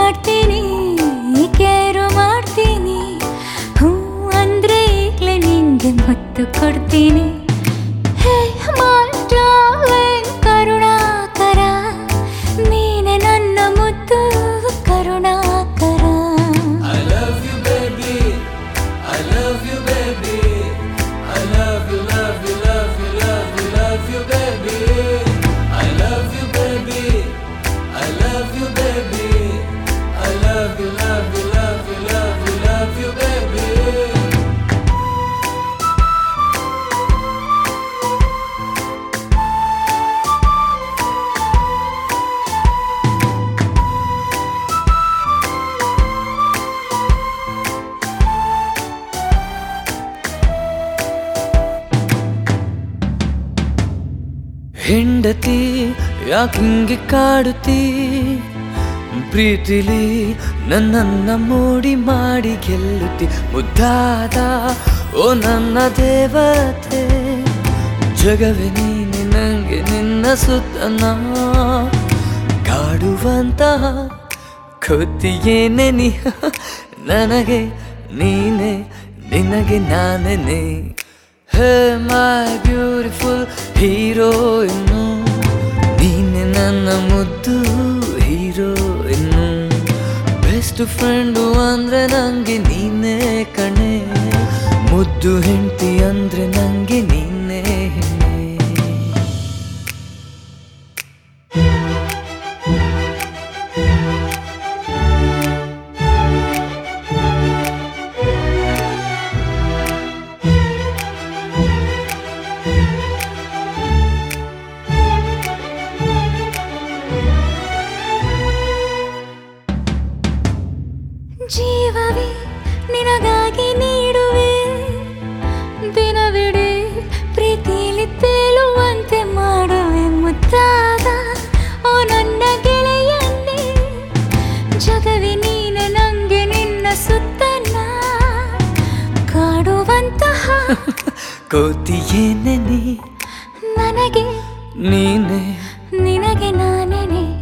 ಮಾಡ್ತೀನಿ ಕೇರು ಮಾಡ್ತೀನಿ ಹ್ಞೂ ಅಂದ್ರೆ ಈಗಲೇ ನಿಂಗೆ ಮುತ್ತು ಕೊಡ್ತೀನಿ ಹೇ my darling ಕರುಣಾಕರ ನೀನೆ ನನ್ನ ಮುದ್ದು Karunakara I love you, baby. I love you, baby. I love you, love you, love you, love you, love you, baby. I love you, baby. I love you, baby. I love you, love you, love you, love you, love you, baby. ಹೆಂಡತಿ ಯಾಕಿಂಗೆ ಕಾಡುತ್ತಿ ಪ್ರೀತಿಲಿ ನನ್ನನ್ನ ಮೋಡಿ ಮಾಡಿ ಗೆಲ್ಲುತ್ತಿ ಮುದ್ದಾದ ಓ ನನ್ನ ದೇವತೆ ಜಗವೇ ನೀನೆ ನಂಗೆ ನಿನ್ನ ಸುತ್ತನ ಕಾಡುವಂತಹ ಕೊತ್ತಿಯೇನೆ ನೀ ನನಗೆ ನೀನೆ ನಿನಗೆ ನಾನೇನೆ ಹೇ ಮೈ ಬ್ಯೂಟಿಫುಲ್ ಹೀರೋ ಇನ್ನು ನೀನೆ ನನ್ನ ಮುದ್ದು ಹೀರೋ ಇನ್ನು ಬೆಸ್ಟ್ ಫ್ರೆಂಡು ಅಂದ್ರೆ ನಂಗೆ ನೀನೇ ಕಣೆ ಮುದ್ದು ಹೆಂಡತಿ ಅಂದ್ರೆ ನಂಗೆ ನೀನೇ ಹೆಣ್ಣೆ ಜೀವವೇ ನಿನಗಾಗಿ ನೀಡುವೆ ದಿನವಿಡೀ ಪ್ರೀತಿಲಿ ತೇಲುವಂತೆ ಮಾಡುವೆ ಮುದ್ದಾದ ಓ ನನ್ನ ಗೆಳೆಯನ್ನೇ ಜಗವೇ ನೀನೆ ನಂಗೆ ನಿನ್ನ ಸುತ್ತನ ಕಾಡುವಂತಹ ಕೋತಿಯೇನೆ ನೀ ನನಗೆ ನೀನೆ ನಿನಗೆ ನಾನೇನೆ